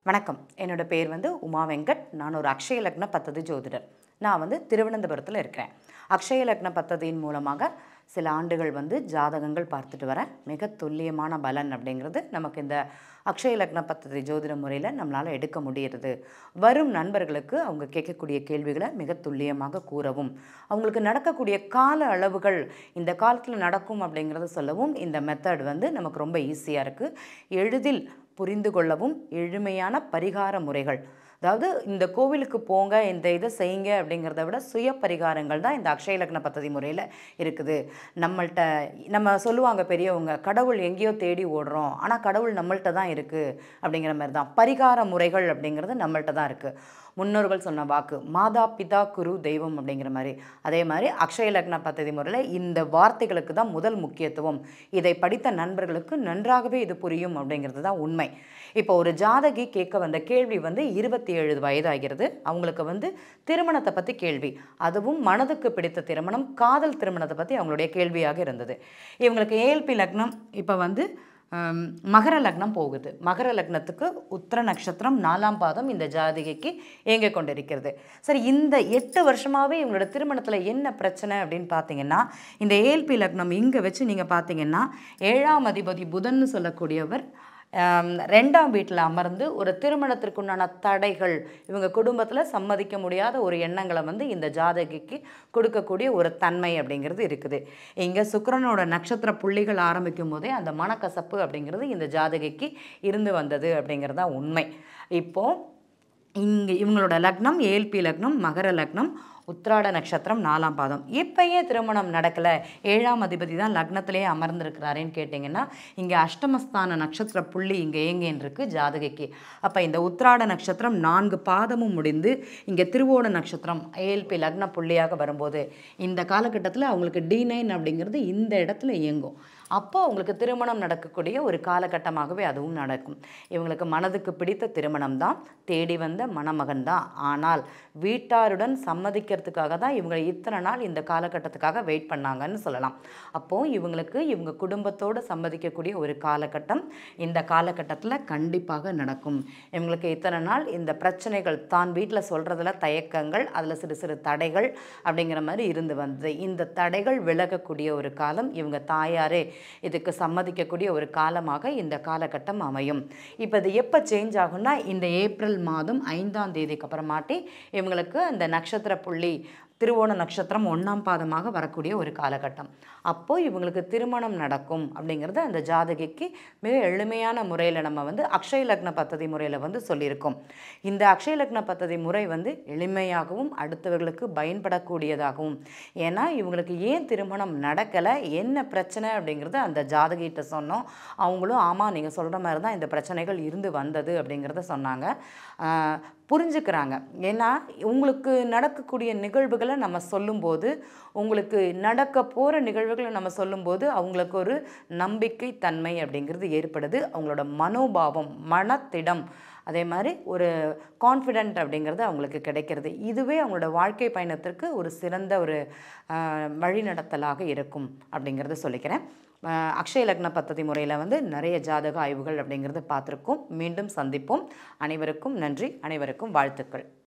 வணக்கம் என்னோட பேர் வந்து உமா வெங்கட் நான் ஒரு அக்ஷய லக்ன பத்ததி ஜோதிடர் நான் வந்து திருவனந்தபுரத்தில் இருக்கிறேன் அக்ஷய லக்ன பத்ததியின் மூலமாக சில ஆண்டுகள் வந்து ஜாதகங்கள் பார்த்துட்டு வரேன் மிக துல்லியமான பலன் அப்படிங்கிறது நமக்கு இந்த அக்ஷய லக்ன பத்ததி ஜோதிட முறையில் நம்மளால் எடுக்க முடியுது வரும் நண்பர்களுக்கு அவங்க கேட்கக்கூடிய கேள்விகளை மிக துல்லியமாக கூறவும் அவங்களுக்கு நடக்கக்கூடிய கால அளவுகள் இந்த காலத்தில் நடக்கும் அப்படிங்கிறத சொல்லவும் இந்த மெத்தட் வந்து நமக்கு ரொம்ப ஈஸியாக இருக்குது எளிதில் புரிந்து கொள்ளவும் எளிமையான பரிகார முறைகள் அதாவது இந்த கோவிலுக்கு போங்க இந்த இதை செய்யுங்க அப்படிங்கிறத விட சுய பரிகாரங்கள் தான் இந்த அக்ஷய லக்ன பத்ததி முறையில் இருக்குது நம்மள்ட்ட நம்ம சொல்லுவாங்க பெரியவங்க கடவுள் எங்கேயோ தேடி ஓடுறோம் ஆனால் கடவுள் நம்மள்ட்ட தான் இருக்குது அப்படிங்கிற மாதிரி தான் பரிகார முறைகள் அப்படிங்கிறது நம்மள்ட்ட தான் இருக்குது முன்னோர்கள் சொன்ன வாக்கு மாதா பிதா குரு தெய்வம் அப்படிங்கிற மாதிரி அதே மாதிரி அக்ஷய லக்ன பத்ததி முறையில் இந்த வார்த்தைகளுக்கு தான் முதல் முக்கியத்துவம் இதை படித்த நண்பர்களுக்கு நன்றாகவே இது புரியும் அப்படிங்கிறது தான் உண்மை இப்போ ஒரு ஜாதகி கேட்க வந்த கேள்வி வந்து இருபத்தி ஏழு வயதாகிறது அவங்களுக்கு வந்து திருமணத்தை பற்றி கேள்வி அதுவும் மனதுக்கு பிடித்த திருமணம் காதல் திருமணத்தை பற்றி அவங்களுடைய கேள்வியாக இருந்தது இவங்களுக்கு ஏஎல்பி லக்னம் இப்போ வந்து ஹம், மகர லக்னம் போகுது மகர லக்னத்துக்கு உத்திர நட்சத்திரம் நாலாம் பாதம் இந்த ஜாதிகைக்கு இயங்கிக் கொண்டிருக்கிறது சரி இந்த எட்டு வருஷமாகவே இவங்களோட திருமணத்தில் என்ன பிரச்சனை அப்படின்னு பார்த்தீங்கன்னா இந்த ஏஎல்பி லக்னம் இங்கே வச்சு நீங்கள் பார்த்தீங்கன்னா ஏழாம் அதிபதி புதன்னு சொல்லக்கூடியவர் ஆம், ரெண்டாம் வீட்டில் அமர்ந்து ஒரு திருமணத்திற்குண்டான தடைகள் இவங்க குடும்பத்தில் சம்மதிக்க முடியாத ஒரு எண்ணங்களை வந்து இந்த ஜாதகிக்கு கொடுக்கக்கூடிய ஒரு தன்மை அப்படிங்கிறது இருக்குது இங்கே சுக்கிரனோட நட்சத்திர புள்ளிகள் ஆரம்பிக்கும் போதே அந்த மனக்கசப்பு அப்படிங்கிறது இந்த ஜாதகிக்கு இருந்து வந்தது அப்படிங்கிறது தான் உண்மை இப்போது இங்கே இவங்களோட லக்னம் ஏல்பி லக்னம் மகர லக்னம் உத்திராட நட்சத்திரம் நாலாம் பாதம் இப்பயே திருமணம் நடக்கலை ஏழாம் அதிபதி தான் லக்னத்திலே அமர்ந்திருக்கிறாரேன்னு கேட்டிங்கன்னா இங்கே அஷ்டமஸ்தான நட்சத்திர புள்ளி இங்கே ஏங்கேன்னு இருக்கு ஜாதகிக்கு அப்போ இந்த உத்திராட நட்சத்திரம் நான்கு பாதமும் முடிந்து இங்கே திருவோண நட்சத்திரம் ஏல்பி லக்ன புள்ளியாக வரும்போது இந்த காலகட்டத்தில் அவங்களுக்கு டி நைன் அப்படிங்கிறது இந்த இடத்துல இயங்கும் அப்போ அவங்களுக்கு திருமணம் நடக்கக்கூடிய ஒரு காலகட்டமாகவே அதுவும் நடக்கும் இவங்களுக்கு மனதுக்கு பிடித்த திருமணம் தான் தேடி வந்த மணமகன் தான் ஆனால் வீட்டாருடன் சம்மதிக்கிறதுக்காக தான் இவங்க இத்தனை நாள் இந்த காலகட்டத்துக்காக வெயிட் பண்ணாங்கன்னு சொல்லலாம் அப்போது இவங்களுக்கு இவங்க குடும்பத்தோடு சம்மதிக்கக்கூடிய ஒரு காலகட்டம் இந்த காலகட்டத்தில் கண்டிப்பாக நடக்கும் இவங்களுக்கு இத்தனை நாள் இந்த பிரச்சனைகள் தான் வீட்டில் சொல்கிறதுல தயக்கங்கள் அதில் சிறு சிறு தடைகள் அப்படிங்கிற மாதிரி இருந்து வந்தது இந்த தடைகள் விலகக்கூடிய ஒரு காலம் இவங்க தாயாரே இதுக்கு சம்மதிக்கக்கூடிய ஒரு காலமாக இந்த காலகட்டம் அமையும் இப்போ இது எப்போ சேஞ்ச் ஆகும்னா இந்த ஏப்ரல் மாதம் ஐந்தாம் தேதிக்கு அப்புறமாட்டி இவங்களுக்கு அந்த நட்சத்திர புள்ளி திருவோண நட்சத்திரம் ஒன்றாம் பாதமாக வரக்கூடிய ஒரு காலகட்டம் அப்போது இவங்களுக்கு திருமணம் நடக்கும் அப்படிங்கிறது அந்த ஜாதகிக்கு மிக எளிமையான முறையில் நம்ம வந்து அக்ஷய லக்ன பத்ததி முறையில் வந்து சொல்லியிருக்கோம் இந்த அக்ஷய லக்ன பத்ததி முறை வந்து எளிமையாகவும் அடுத்தவர்களுக்கு பயன்படக்கூடியதாகவும் ஏன்னா இவங்களுக்கு ஏன் திருமணம் நடக்கலை என்ன பிரச்சனை அப்படிங்கிறது அந்த ஜாதகிட்ட சொன்னோம் அவங்களும் ஆமாம் நீங்கள் சொல்கிற மாதிரி தான் இந்த பிரச்சனைகள் இருந்து வந்தது அப்படிங்கிறத சொன்னாங்க ஆஹ் புரிஞ்சுக்கிறாங்க ஏன்னா உங்களுக்கு நடக்கக்கூடிய நிகழ்வுகளை நம்ம சொல்லும்போது உங்களுக்கு நடக்க போகிற நிகழ்வுகளை நம்ம சொல்லும்போது அவங்களுக்கு ஒரு நம்பிக்கை தன்மை அப்படிங்கிறது ஏற்படுது அவங்களோட மனோபாவம் மனத்திடம் அதே மாதிரி ஒரு கான்ஃபிடென்ட் அப்படிங்கிறது அவங்களுக்கு கிடைக்கிறது இதுவே அவங்களோட வாழ்க்கை பயணத்திற்கு ஒரு சிறந்த ஒரு ஆஹ், வழிநடத்தலாக இருக்கும் அப்படிங்கிறத சொல்லிக்கிறேன் ஆஹ், அக்ஷய லக்ன பத்ததி முறையில் வந்து நிறைய ஜாதக ஆய்வுகள் அப்படிங்கிறத பார்த்துருக்கோம் மீண்டும் சந்திப்போம் அனைவருக்கும் நன்றி அனைவருக்கும் வாழ்த்துக்கள்